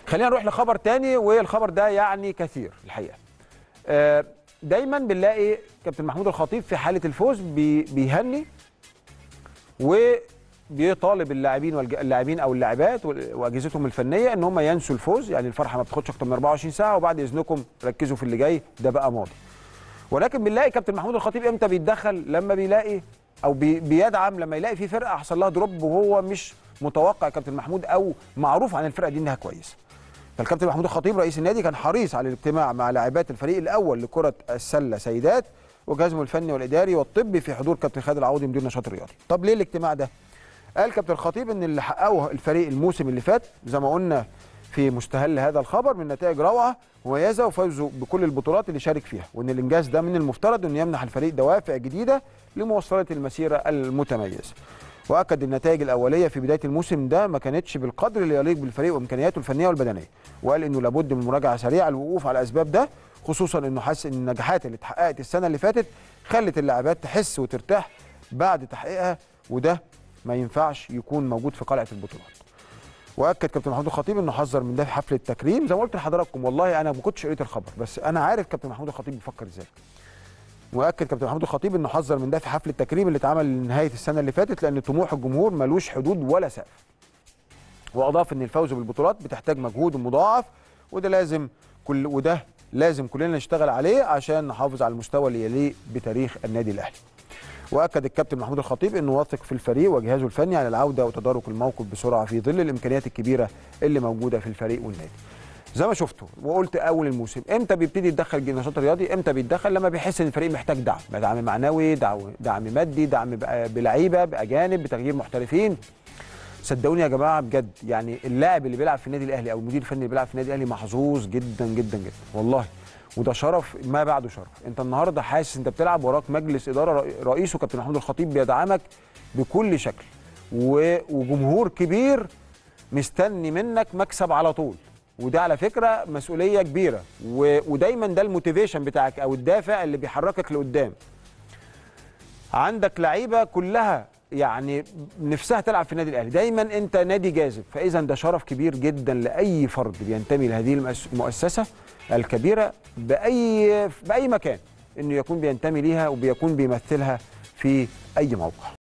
خلينا نروح لخبر تاني والخبر ده يعني كثير الحقيقه آه، دايما بنلاقي كابتن محمود الخطيب في حاله الفوز بي- بيهني وبيطالب اللاعبين والج- اللاعبين او اللاعبات وال- واجهزتهم الفنيه ان هم ينسوا الفوز يعني الفرحه ما بتاخدش اكتر من 24 ساعه وبعد اذنكم ركزوا في اللي جاي ده بقى ماضي ولكن بنلاقي كابتن محمود الخطيب امتى بيتدخل لما بيلاقي او بي بيدعم لما يلاقي في فرقه حصل لها دروب وهو مش متوقع كابتن محمود او معروف عن الفرقه دي انها كويسه فالكابتن محمود الخطيب رئيس النادي كان حريص على الاجتماع مع لاعبات الفريق الاول لكره السله سيدات وجهازهم الفني والاداري والطبي في حضور كابتن خالد العوضي مدير النشاط الرياضي طب ليه الاجتماع ده قال كابتن الخطيب ان اللي حققه الفريق الموسم اللي فات زي ما قلنا في مستهل هذا الخبر من نتائج روعه مميزه وفوزه بكل البطولات اللي شارك فيها وان الانجاز ده من المفترض انه يمنح الفريق دوافع جديده لمواصله المسيره المتميزه واكد النتائج الاوليه في بدايه الموسم ده ما كانتش بالقدر اللي يليق بالفريق وامكانياته الفنيه والبدنيه وقال انه لابد من مراجعه سريعه للوقوف على اسباب ده خصوصا انه حس ان النجاحات اللي اتحققت السنه اللي فاتت خلت اللاعبات تحس وترتاح بعد تحقيقها وده ما ينفعش يكون موجود في قلعه البطولات واكد كابتن محمود الخطيب انه حذر من ده في حفل التكريم زي ما قلت لحضراتكم والله انا ما كنتش قريت الخبر بس انا عارف كابتن محمود الخطيب بيفكر ازاي واكد كابتن محمود الخطيب انه حذر من ده في حفل التكريم اللي اتعمل لنهايه السنه اللي فاتت لان طموح الجمهور ملوش حدود ولا سقف واضاف ان الفوز بالبطولات بتحتاج مجهود مضاعف وده لازم كل وده لازم كلنا نشتغل عليه عشان نحافظ على المستوى اللي يليق بتاريخ النادي الاهلي واكد الكابتن محمود الخطيب انه واثق في الفريق وجهازه الفني على العوده وتدارك الموقف بسرعه في ظل الامكانيات الكبيره اللي موجوده في الفريق والنادي زي ما شفتوا وقلت اول الموسم امتى بيبتدي يتدخل النشاط الرياضي امتى بيتدخل لما بيحس ان الفريق محتاج دعم دعم معنوي دعم, دعم مادي دعم بقى- بلعيبه باجانب بتغيير محترفين صدقوني يا جماعه بجد يعني اللاعب اللي بيلعب في النادي الاهلي او المدير الفني اللي بيلعب في النادي الاهلي محظوظ جدا جدا جدا والله وده شرف ما بعده شرف انت النهارده حاسس انت بتلعب وراك مجلس اداره رئي- رئيسه كابتن محمود الخطيب بيدعمك بكل شكل و- وجمهور كبير مستني منك مكسب على طول وده على فكره مسؤوليه كبيره و... ودايما ده الموتيفيشن بتاعك او الدافع اللي بيحركك لقدام عندك لعيبه كلها يعني نفسها تلعب في النادي الاهلي دايما انت نادي جاذب فاذا ده شرف كبير جدا لاي فرد بينتمي لهذه المؤس- المؤسسه الكبيره باي باي مكان انه يكون بينتمي ليها وبيكون بيمثلها في اي موقع